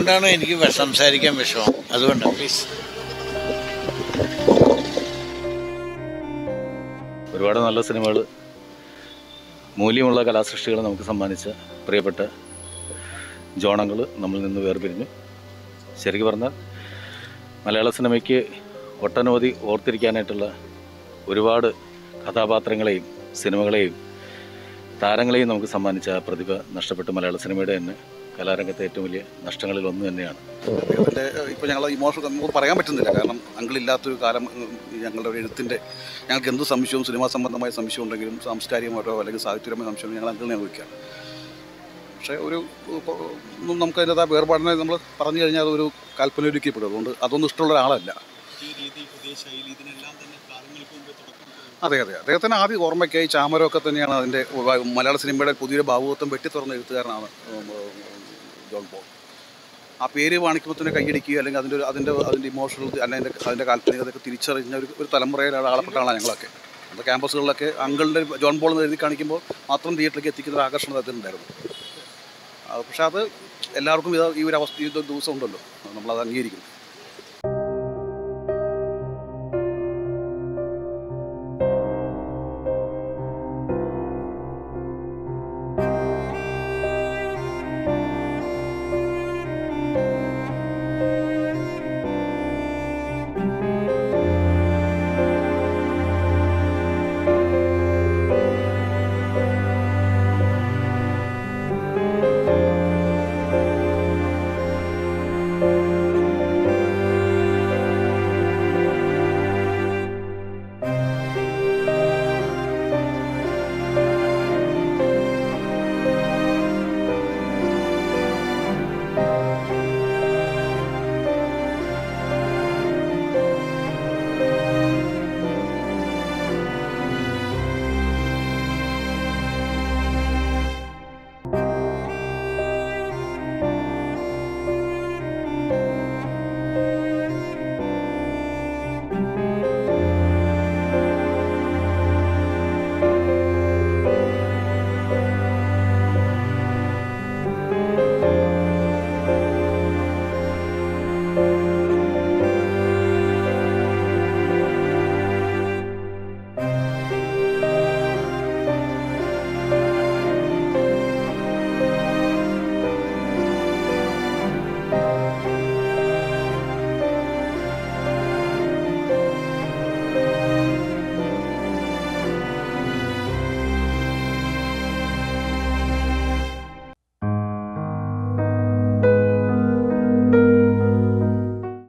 അതുകൊണ്ടാണ് എനിക്ക് വ- സംസാരിക്കാൻ വിഷമം അതുകൊണ്ട് പ്ലീസ് ഒരുപാട് നല്ല സിനിമകൾ മൂല്യമുള്ള കലാസൃഷ്ടികൾ നമുക്ക് സമ്മാനിച്ച പ്രിയപ്പെട്ട ജോണങ്ങൾ നമ്മളിൽ നിന്ന് വേർപിരിഞ്ഞു ശരിക്കും പറഞ്ഞാൽ മലയാള സിനിമയ്ക്ക് ഒട്ടനവധി ഓർത്തിരിക്കാനായിട്ടുള്ള ഒരുപാട് കഥാപാത്രങ്ങളെയും സിനിമകളെയും താരങ്ങളെയും നമുക്ക് സമ്മാനിച്ച ആ പ്രതിഭ നഷ്ടപ്പെട്ട് മലയാള സിനിമയുടെ തന്നെ കലാരംഗത്തെ ഏറ്റവും വലിയ നഷ്ടങ്ങളിൽ ഒന്ന് തന്നെയാണ് അദ്ദേഹത്തിൻ്റെ ഇപ്പോൾ ഞങ്ങൾ ഇമോഷൻ നമുക്ക് പറയാൻ പറ്റുന്നില്ല കാരണം അങ്കിളില്ലാത്തൊരു കാലം ഉം, ഞങ്ങളുടെ ഒരു എഴുത്തിൻ്റെ ഞങ്ങൾക്ക് എന്ത് സംശയവും സിനിമാ സംബന്ധമായ സംശയം ഉണ്ടെങ്കിലും സാംസ്കാരികമായിട്ടോ അല്ലെങ്കിൽ സാഹിത്യപരമായ സംശയം ഞങ്ങൾ അങ്കിളിനെ വിളിക്കാം പക്ഷേ ഒരു ഇപ്പോൾ ഒന്നും നമുക്ക് അതിൻ്റെ വേർപാടിനെ നമ്മൾ പറഞ്ഞു കഴിഞ്ഞാൽ അതൊരു കാൽപ്പനയൊരുക്കപ്പെടും അതുകൊണ്ട് അതൊന്നും ഇഷ്ടമുള്ള ഒരാളല്ല അതെ അതെ അദ്ദേഹത്തിന് ആദ്യം ഓർമ്മയ്ക്കായി ചാമരമൊക്കെ തന്നെയാണ് അതിൻ്റെ വ- മലയാള സിനിമയുടെ പുതിയൊരു ഭാവുകത്വം വെട്ടി തുറന്ന എഴുത്തുകാരനാണ് ഉം, ഉം, ജോൺ പോൾ ആ പേര് കാണിക്കുമ്പോൾ തന്നെ കൈയടിക്കുക അല്ലെങ്കിൽ അതിൻ്റെ ഒരു അതിൻ്റെ അതിൻ്റെ ഇമോഷണൽ അല്ലെങ്കിൽ അതിൻ്റെ അതിൻ്റെ കാൽപ്പനികതയൊക്കെ തിരിച്ചറിഞ്ഞ ഒരു ഒരു തലമുറയിലെ ആളപ്പെട്ട ആളാണ് ഞങ്ങളൊക്കെ നമ്മുടെ ക്യാമ്പസുകളിലൊക്കെ അങ്കിളിൻ്റെ ജോൺ പോൾ എന്ന് എഴുതി കാണിക്കുമ്പോൾ മാത്രം തിയേറ്ററിലേക്ക് എത്തിക്കുന്ന ഒരു ആകർഷണം അതിലുണ്ടായിരുന്നു അത് പക്ഷേ അത് എല്ലാവർക്കും ഇത് ഈ ഒരു അവസ്ഥ ഈ ഒരു ദിവസം ഉണ്ടല്ലോ നമ്മളത് അംഗീകരിക്കും